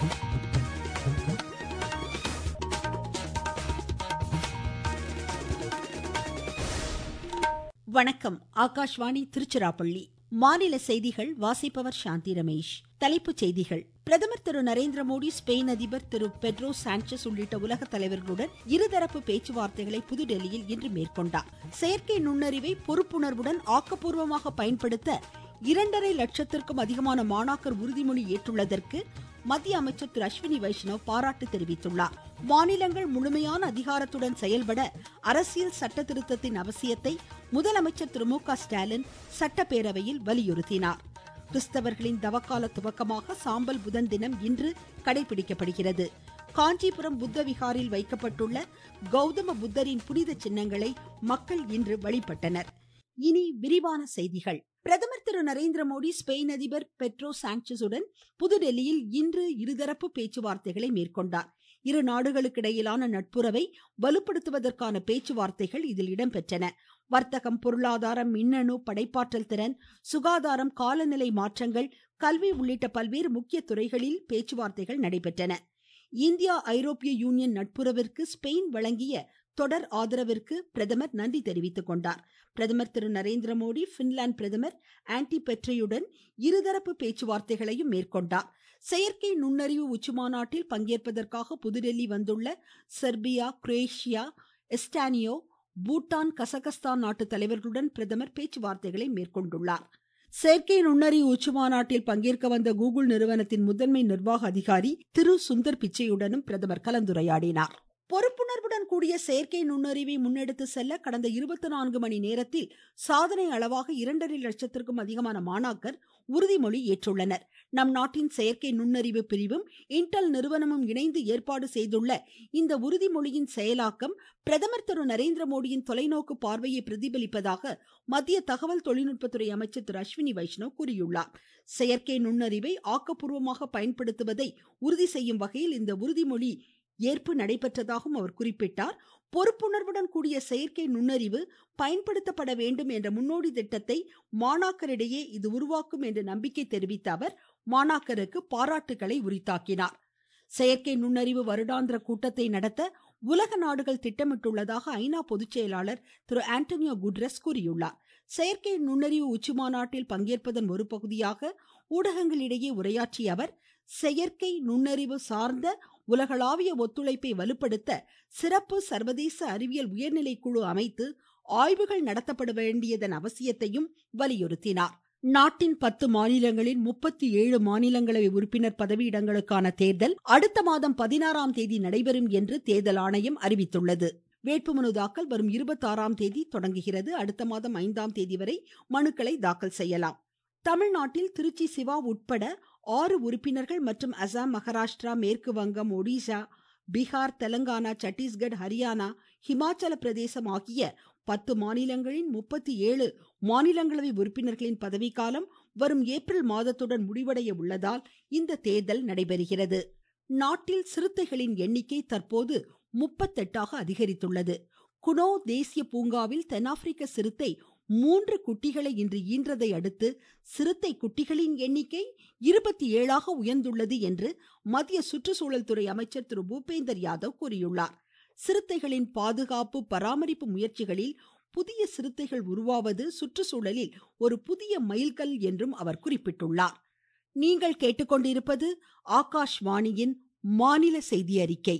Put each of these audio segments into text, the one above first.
வணக்கம் ஆகாஷ்வாணி திருச்சிராப்பள்ளி மாநில செய்திகள் வாசிப்பவர் சாந்தி ரமேஷ் தலைப்புச் செய்திகள் பிரதமர் திரு நரேந்திர மோடி ஸ்பெயின் அதிபர் திரு பெட்ரோ சாnchez உள்ளிட்ட உலக தலைவர்களுடன் இருதரப்பு பேச்சுவார்த்தைகளை புதுடெல்லியில் இன்று மேற்கொண்டார் செயற்கை நுண்ணறிவை பொறுப்புணர்வுடன் ஆக்கப்பூர்வமாக பயன்படுத்த இரண்டரை லட்சத்திற்கும் அதிகமான மாணாக்கர் உறுதிமொழி ஏற்றுள்ளதற்கு மத்திய அமைச்சர் திரு அஸ்வினி வைஷ்ணவ் பாராட்டு தெரிவித்துள்ளார் மாநிலங்கள் முழுமையான அதிகாரத்துடன் செயல்பட அரசியல் சட்ட திருத்தத்தின் அவசியத்தை முதலமைச்சர் திரு மு க ஸ்டாலின் சட்டப்பேரவையில் வலியுறுத்தினார் கிறிஸ்தவர்களின் தவக்கால துவக்கமாக சாம்பல் புதன் தினம் இன்று கடைபிடிக்கப்படுகிறது காஞ்சிபுரம் புத்த விகாரில் வைக்கப்பட்டுள்ள கௌதம புத்தரின் புனித சின்னங்களை மக்கள் இன்று வழிபட்டனர் இனி விரிவான செய்திகள் பிரதமர் திரு நரேந்திர மோடி ஸ்பெயின் அதிபர் பெட்ரோ சாnchez-உடன் புதுடெல்லியில் இன்று இருதரப்பு பேச்சுவார்த்தைகளை மேற்கொண்டார் இரு நாடுகளுக்கிடையிலான நட்புறவை வலுப்படுத்துவதற்கான பேச்சுவார்த்தைகள் இதில் இடம்பெற்றன வர்த்தகம் பொருளாதாரம் மின்னணு படைப்பாற்றல் திறன் சுகாதாரம் காலநிலை மாற்றங்கள் கல்வி உள்ளிட்ட பல்வேறு முக்கிய துறைகளில் பேச்சுவார்த்தைகள் நடைபெற்றன இந்தியா ஐரோப்பிய யூனியன் நட்புறவிற்கு ஸ்பெயின் வழங்கிய தொடர் ஆதரவிற்கு பிரதமர் நன்றி தெரிவித்துக் கொண்டார் பிரதமர் திரு நரேந்திர மோடி பின்லாந்து பிரதமர் ஆன்டி பெட்ரியுடன் இருதரப்பு பேச்சுவார்த்தைகளையும் மேற்கொண்டார் செயற்கை நுண்ணறிவு உச்சிமாநாட்டில் பங்கேற்பதற்காக புதுடெல்லி வந்துள்ள செர்பியா குரேஷியா எஸ்டானியோ பூட்டான் கசகஸ்தான் நாட்டு தலைவர்களுடன் பிரதமர் பேச்சுவார்த்தைகளை மேற்கொண்டுள்ளார் செயற்கை நுண்ணறிவு உச்சிமாநாட்டில் பங்கேற்க வந்த கூகுள் நிறுவனத்தின் முதன்மை நிர்வாக அதிகாரி திரு சுந்தர் பிச்சையுடனும் பிரதமர் கலந்துரையாடினார் பொறுப்புணர்வுடன் கூடிய செயற்கை நுண்ணறிவை முன்னெடுத்து செல்ல கடந்த இருபத்தி நான்கு மணி நேரத்தில் சாதனை அளவாக இரண்டரை லட்சத்திற்கும் அதிகமான மாணாக்கர் உறுதிமொழி ஏற்றுள்ளனர் நம் நாட்டின் செயற்கை நுண்ணறிவு பிரிவும் இன்டெல் நிறுவனமும் இணைந்து ஏற்பாடு செய்துள்ள இந்த உறுதிமொழியின் செயலாக்கம் பிரதமர் திரு நரேந்திர மோடியின் தொலைநோக்கு பார்வையை பிரதிபலிப்பதாக மத்திய தகவல் தொழில்நுட்பத்துறை அமைச்சர் திரு அஸ்வினி வைஷ்ணவ் கூறியுள்ளார் செயற்கை நுண்ணறிவை ஆக்கப்பூர்வமாக பயன்படுத்துவதை உறுதி செய்யும் வகையில் இந்த உறுதிமொழி ஏற்பு நடைபெற்றதாகவும் அவர் குறிப்பிட்டார் பொறுப்புணர்வுடன் கூடிய செயற்கை நுண்ணறிவு பயன்படுத்தப்பட வேண்டும் என்ற முன்னோடி திட்டத்தை மாணாக்கரிடையே இது உருவாக்கும் என்று நம்பிக்கை தெரிவித்த அவர் மாணாக்கருக்கு பாராட்டுகளை உரித்தாக்கினார் செயற்கை நுண்ணறிவு வருடாந்திர கூட்டத்தை நடத்த உலக நாடுகள் திட்டமிட்டுள்ளதாக ஐநா பொதுச் செயலாளர் திரு ஆண்டனியோ குட்ரஸ் கூறியுள்ளார் செயற்கை நுண்ணறிவு உச்சிமாநாட்டில் பங்கேற்பதன் ஒரு பகுதியாக ஊடகங்களிடையே உரையாற்றிய அவர் செயற்கை நுண்ணறிவு சார்ந்த உலகளாவிய ஒத்துழைப்பை வலுப்படுத்த சிறப்பு சர்வதேச அறிவியல் உயர்நிலை குழு அமைத்து ஆய்வுகள் நடத்தப்பட வேண்டியதன் அவசியத்தையும் வலியுறுத்தினார் நாட்டின் பத்து மாநிலங்களின் முப்பத்தி ஏழு மாநிலங்களவை உறுப்பினர் பதவியிடங்களுக்கான தேர்தல் அடுத்த மாதம் பதினாறாம் தேதி நடைபெறும் என்று தேர்தல் ஆணையம் அறிவித்துள்ளது வேட்புமனு தாக்கல் வரும் இருபத்தி ஆறாம் தேதி தொடங்குகிறது அடுத்த மாதம் ஐந்தாம் தேதி வரை மனுக்களை தாக்கல் செய்யலாம் தமிழ்நாட்டில் திருச்சி சிவா உட்பட ஆறு உறுப்பினர்கள் மற்றும் அசாம் மகாராஷ்டிரா மேற்கு வங்கம் ஒடிசா பீகார் தெலங்கானா சத்தீஸ்கட் ஹரியானா ஹிமாச்சல பிரதேசம் ஆகிய பத்து மாநிலங்களின் முப்பத்தி ஏழு மாநிலங்களவை உறுப்பினர்களின் பதவிக்காலம் வரும் ஏப்ரல் மாதத்துடன் முடிவடைய உள்ளதால் இந்த தேர்தல் நடைபெறுகிறது நாட்டில் சிறுத்தைகளின் எண்ணிக்கை தற்போது முப்பத்தெட்டாக அதிகரித்துள்ளது குனோ தேசிய பூங்காவில் தென்னாப்பிரிக்க சிறுத்தை மூன்று குட்டிகளை இன்று ஈன்றதை அடுத்து சிறுத்தை குட்டிகளின் எண்ணிக்கை இருபத்தி ஏழாக உயர்ந்துள்ளது என்று மத்திய சுற்றுச்சூழல் துறை அமைச்சர் திரு பூபேந்தர் யாதவ் கூறியுள்ளார் சிறுத்தைகளின் பாதுகாப்பு பராமரிப்பு முயற்சிகளில் புதிய சிறுத்தைகள் உருவாவது சுற்றுச்சூழலில் ஒரு புதிய மைல்கல் என்றும் அவர் குறிப்பிட்டுள்ளார் நீங்கள் கேட்டுக்கொண்டிருப்பது ஆகாஷ்வாணியின் மாநில செய்தி அறிக்கை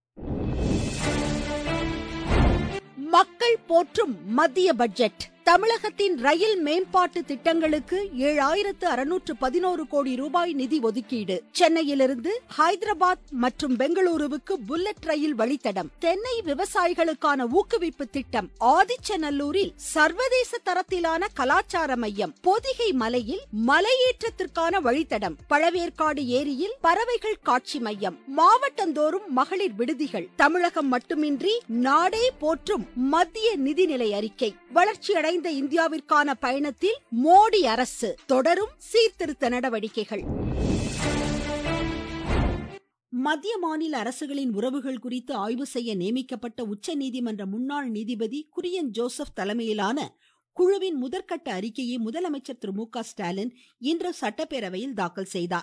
மக்கள் போற்றும் மத்திய பட்ஜெட் தமிழகத்தின் ரயில் மேம்பாட்டு திட்டங்களுக்கு ஏழாயிரத்து அறுநூற்று பதினோரு கோடி ரூபாய் நிதி ஒதுக்கீடு சென்னையிலிருந்து ஹைதராபாத் மற்றும் பெங்களூருவுக்கு புல்லட் ரயில் வழித்தடம் தென்னை விவசாயிகளுக்கான ஊக்குவிப்பு திட்டம் ஆதிச்சநல்லூரில் சர்வதேச தரத்திலான கலாச்சார மையம் பொதிகை மலையில் மலையேற்றத்திற்கான வழித்தடம் பழவேற்காடு ஏரியில் பறவைகள் காட்சி மையம் மாவட்டந்தோறும் மகளிர் விடுதிகள் தமிழகம் மட்டுமின்றி நாடே போற்றும் மத்திய நிதிநிலை அறிக்கை வளர்ச்சியடை நிறைந்த இந்தியாவிற்கான பயணத்தில் மோடி அரசு தொடரும் சீர்திருத்த நடவடிக்கைகள் மத்திய மாநில அரசுகளின் உறவுகள் குறித்து ஆய்வு செய்ய நியமிக்கப்பட்ட உச்சநீதிமன்ற முன்னாள் நீதிபதி குரியன் ஜோசப் தலைமையிலான குழுவின் முதற்கட்ட அறிக்கையை முதலமைச்சர் திரு மு க ஸ்டாலின் இன்று சட்டப்பேரவையில் தாக்கல் செய்தார்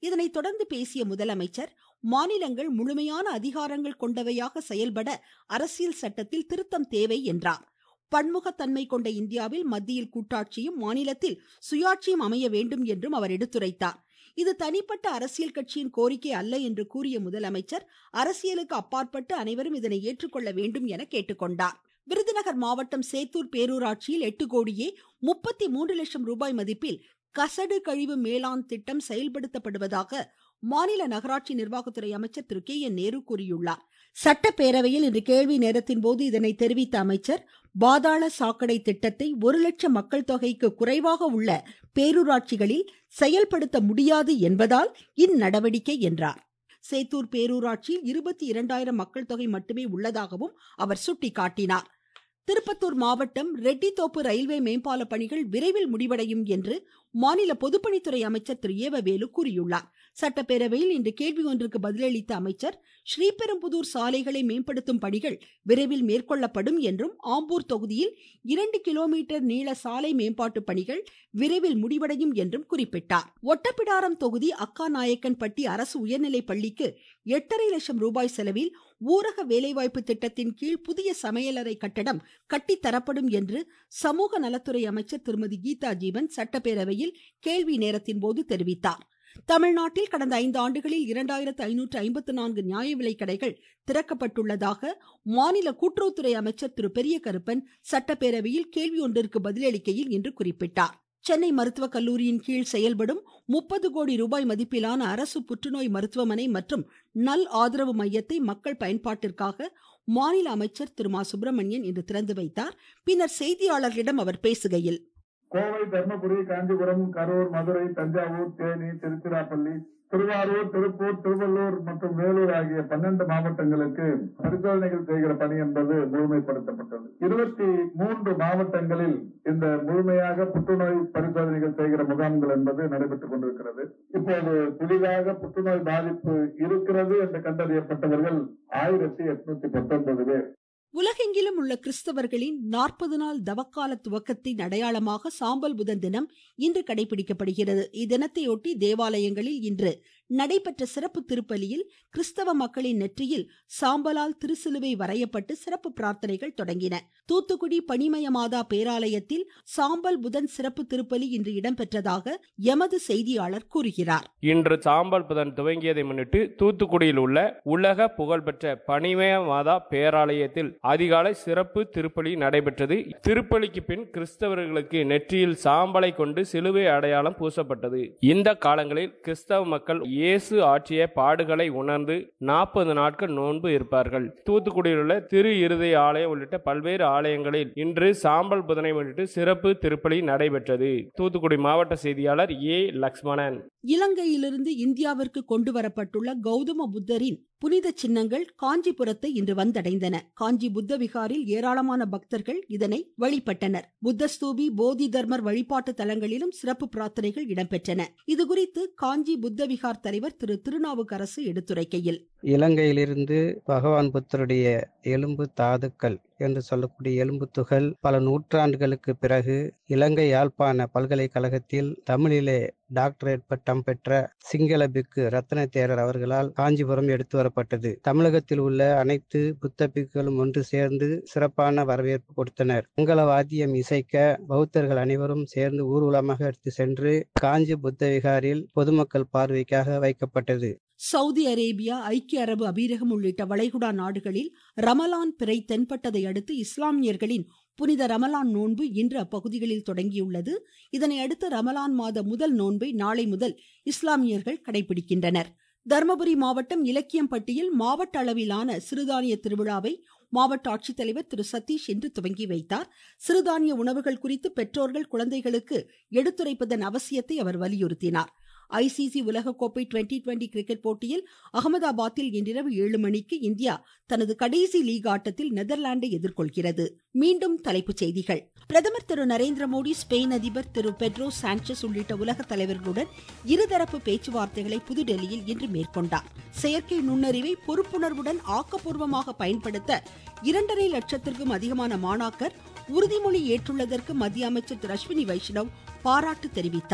இதனைத் தொடர்ந்து பேசிய முதலமைச்சர் மாநிலங்கள் முழுமையான அதிகாரங்கள் கொண்டவையாக செயல்பட அரசியல் சட்டத்தில் திருத்தம் தேவை என்றார் பன்முகத்தன்மை கொண்ட இந்தியாவில் மத்தியில் கூட்டாட்சியும் மாநிலத்தில் சுயாட்சியும் அமைய வேண்டும் என்றும் அவர் எடுத்துரைத்தார் இது தனிப்பட்ட அரசியல் கட்சியின் கோரிக்கை அல்ல என்று கூறிய முதலமைச்சர் அரசியலுக்கு அப்பாற்பட்டு அனைவரும் இதனை ஏற்றுக்கொள்ள வேண்டும் என கேட்டுக்கொண்டார் விருதுநகர் மாவட்டம் சேத்தூர் பேரூராட்சியில் எட்டு கோடியே முப்பத்தி மூன்று லட்சம் ரூபாய் மதிப்பில் கசடு கழிவு மேலாண் திட்டம் செயல்படுத்தப்படுவதாக மாநில நகராட்சி நிர்வாகத்துறை அமைச்சர் திரு கே என் நேரு கூறியுள்ளார் சட்டப்பேரவையில் இன்று கேள்வி நேரத்தின் போது இதனை தெரிவித்த அமைச்சர் பாதாள சாக்கடை திட்டத்தை ஒரு லட்சம் மக்கள் தொகைக்கு குறைவாக உள்ள பேரூராட்சிகளில் செயல்படுத்த முடியாது என்பதால் இந்நடவடிக்கை என்றார் சேத்தூர் பேரூராட்சியில் இருபத்தி இரண்டாயிரம் மக்கள் தொகை மட்டுமே உள்ளதாகவும் அவர் சுட்டிக்காட்டினார் திருப்பத்தூர் மாவட்டம் ரெட்டித்தோப்பு ரயில்வே மேம்பால பணிகள் விரைவில் முடிவடையும் என்று மாநில பொதுப்பணித்துறை அமைச்சர் திரு ஏவவேலு கூறியுள்ளார் சட்டப்பேரவையில் இன்று கேள்வி ஒன்றுக்கு பதிலளித்த அமைச்சர் ஸ்ரீபெரும்புதூர் சாலைகளை மேம்படுத்தும் பணிகள் விரைவில் மேற்கொள்ளப்படும் என்றும் ஆம்பூர் தொகுதியில் இரண்டு கிலோமீட்டர் நீள சாலை மேம்பாட்டு பணிகள் விரைவில் முடிவடையும் என்றும் குறிப்பிட்டார் ஒட்டப்பிடாரம் தொகுதி அக்கா நாயக்கன்பட்டி அரசு உயர்நிலைப் பள்ளிக்கு எட்டரை லட்சம் ரூபாய் செலவில் ஊரக வேலைவாய்ப்பு திட்டத்தின் கீழ் புதிய சமையலறை கட்டடம் கட்டித்தரப்படும் என்று சமூக நலத்துறை அமைச்சர் திருமதி கீதா ஜீவன் சட்டப்பேரவையில் கேள்வி நேரத்தின் போது தெரிவித்தார் தமிழ்நாட்டில் கடந்த ஐந்து ஆண்டுகளில் இரண்டாயிரத்து ஐநூற்று ஐம்பத்து நான்கு நியாய விலை கடைகள் திறக்கப்பட்டுள்ளதாக மாநில கூட்டுறவுத்துறை அமைச்சர் திரு பெரிய கருப்பன் சட்டப்பேரவையில் கேள்வி ஒன்றிற்கு பதிலளிக்கையில் இன்று குறிப்பிட்டார் சென்னை மருத்துவக் கல்லூரியின் கீழ் செயல்படும் முப்பது கோடி ரூபாய் மதிப்பிலான அரசு புற்றுநோய் மருத்துவமனை மற்றும் நல் ஆதரவு மையத்தை மக்கள் பயன்பாட்டிற்காக மாநில அமைச்சர் திரு மா சுப்பிரமணியன் இன்று திறந்து வைத்தார் பின்னர் செய்தியாளர்களிடம் அவர் பேசுகையில் கோவை தர்மபுரி காஞ்சிபுரம் கரூர் மதுரை தஞ்சாவூர் தேனி திருச்சிராப்பள்ளி திருவாரூர் திருப்பூர் திருவள்ளூர் மற்றும் வேலூர் ஆகிய பன்னெண்டு மாவட்டங்களுக்கு பரிசோதனைகள் செய்கிற பணி என்பது முழுமைப்படுத்தப்பட்டது இருபத்தி மூன்று மாவட்டங்களில் இந்த முழுமையாக புற்றுநோய் பரிசோதனைகள் செய்கிற முகாம்கள் என்பது நடைபெற்றுக் கொண்டிருக்கிறது இப்போது புதிதாக புற்றுநோய் பாதிப்பு இருக்கிறது என்று கண்டறியப்பட்டவர்கள் ஆயிரத்தி எட்நூத்தி பத்தொன்பது பேர் உலகெங்கிலும் உள்ள கிறிஸ்தவர்களின் நாற்பது நாள் தவக்கால துவக்கத்தின் அடையாளமாக சாம்பல் புதன் தினம் இன்று கடைபிடிக்கப்படுகிறது இத்தினத்தையொட்டி தேவாலயங்களில் இன்று நடைபெற்ற சிறப்பு திருப்பலியில் கிறிஸ்தவ மக்களின் நெற்றியில் சாம்பலால் திருசிலுவை வரையப்பட்டு சிறப்பு பிரார்த்தனைகள் தொடங்கின தூத்துக்குடி பனிமய மாதா பேராலயத்தில் சாம்பல் புதன் சிறப்பு திருப்பலி இன்று இடம்பெற்றதாக எமது செய்தியாளர் கூறுகிறார் இன்று சாம்பல் புதன் துவங்கியதை முன்னிட்டு தூத்துக்குடியில் உள்ள உலக புகழ்பெற்ற பனிமய மாதா பேராலயத்தில் அதிகாலை சிறப்பு திருப்பலி நடைபெற்றது திருப்பலிக்கு பின் கிறிஸ்தவர்களுக்கு நெற்றியில் சாம்பலை கொண்டு சிலுவை அடையாளம் பூசப்பட்டது இந்த காலங்களில் கிறிஸ்தவ மக்கள் இயேசு ஆற்றிய பாடுகளை உணர்ந்து நாற்பது நாட்கள் நோன்பு இருப்பார்கள் தூத்துக்குடியில் உள்ள திரு இருதய ஆலயம் உள்ளிட்ட பல்வேறு ஆலயங்களில் இன்று சாம்பல் புதனை முன்னிட்டு சிறப்பு திருப்பலி நடைபெற்றது தூத்துக்குடி மாவட்ட செய்தியாளர் ஏ லக்ஷ்மணன் இலங்கையிலிருந்து இந்தியாவிற்கு கொண்டு வரப்பட்டுள்ள கௌதம புத்தரின் புனித சின்னங்கள் காஞ்சிபுரத்தை இன்று வந்தடைந்தன காஞ்சி புத்த விகாரில் ஏராளமான பக்தர்கள் இதனை வழிபட்டனர் புத்தஸ்தூபி போதி தர்மர் வழிபாட்டு தலங்களிலும் சிறப்பு பிரார்த்தனைகள் இடம்பெற்றன இதுகுறித்து காஞ்சி புத்த விகார் தலைவர் திரு திருநாவுக்கரசு எடுத்துரைக்கையில் இலங்கையிலிருந்து பகவான் புத்தருடைய எலும்பு தாதுக்கள் என்று சொல்லக்கூடிய எலும்பு துகள் பல நூற்றாண்டுகளுக்கு பிறகு இலங்கை யாழ்ப்பாண பல்கலைக்கழகத்தில் தமிழிலே டாக்டரேட் பட்டம் பெற்ற சிங்கள பிக்கு ரத்ன தேரர் அவர்களால் காஞ்சிபுரம் எடுத்து வரப்பட்டது தமிழகத்தில் உள்ள அனைத்து புத்த பிக்குகளும் ஒன்று சேர்ந்து சிறப்பான வரவேற்பு கொடுத்தனர் மங்கள வாத்தியம் இசைக்க பௌத்தர்கள் அனைவரும் சேர்ந்து ஊர்வலமாக எடுத்து சென்று காஞ்சி புத்த விகாரில் பொதுமக்கள் பார்வைக்காக வைக்கப்பட்டது சவுதி அரேபியா ஐக்கிய அரபு அபீரகம் உள்ளிட்ட வளைகுடா நாடுகளில் ரமலான் பிறை தென்பட்டதை அடுத்து இஸ்லாமியர்களின் புனித ரமலான் நோன்பு இன்று அப்பகுதிகளில் தொடங்கியுள்ளது இதனை அடுத்து ரமலான் மாத முதல் நோன்பை நாளை முதல் இஸ்லாமியர்கள் கடைபிடிக்கின்றனர் தர்மபுரி மாவட்டம் இலக்கியம்பட்டியில் மாவட்ட அளவிலான சிறுதானிய திருவிழாவை மாவட்ட ஆட்சித்தலைவர் திரு சதீஷ் இன்று துவங்கி வைத்தார் சிறுதானிய உணவுகள் குறித்து பெற்றோர்கள் குழந்தைகளுக்கு எடுத்துரைப்பதன் அவசியத்தை அவர் வலியுறுத்தினார் ஐசிசி உலகக்கோப்பை டுவெண்டி டுவெண்டி கிரிக்கெட் போட்டியில் அகமதாபாத்தில் இன்றிரவு ஏழு மணிக்கு இந்தியா தனது கடைசி லீக் ஆட்டத்தில் நெதர்லாந்தை எதிர்கொள்கிறது மீண்டும் தலைப்புச் செய்திகள் பிரதமர் திரு நரேந்திர மோடி ஸ்பெயின் அதிபர் திரு பெட்ரோ சாnchez உள்ளிட்ட உலக தலைவர்களுடன் இருதரப்பு பேச்சுவார்த்தைகளை புதுடெல்லியில் இன்று மேற்கொண்டார் செயற்கை நுண்ணறிவை பொறுப்புணர்வுடன் ஆக்கப்பூர்வமாக பயன்படுத்த இரண்டரை லட்சத்திற்கும் அதிகமான மாணாக்கர் உறுதிமொழி ஏற்றுள்ளதற்கு மத்திய அமைச்சர் திரு அஸ்வினி வைஷ்ணவ் பாராட்டு தெரிவித்தார்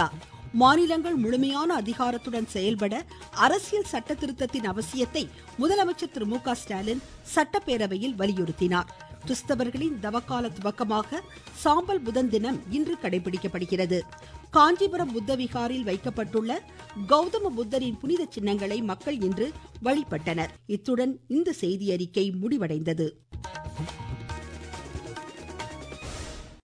மாநிலங்கள் முழுமையான அதிகாரத்துடன் செயல்பட அரசியல் சட்ட திருத்தத்தின் அவசியத்தை முதலமைச்சர் திரு மு க ஸ்டாலின் சட்டப்பேரவையில் வலியுறுத்தினார் கிறிஸ்தவர்களின் தவக்கால துவக்கமாக சாம்பல் புதன் தினம் இன்று கடைபிடிக்கப்படுகிறது காஞ்சிபுரம் புத்த விகாரில் வைக்கப்பட்டுள்ள கௌதம புத்தரின் புனித சின்னங்களை மக்கள் இன்று வழிபட்டனர் இத்துடன் இந்த செய்தி அறிக்கை முடிவடைந்தது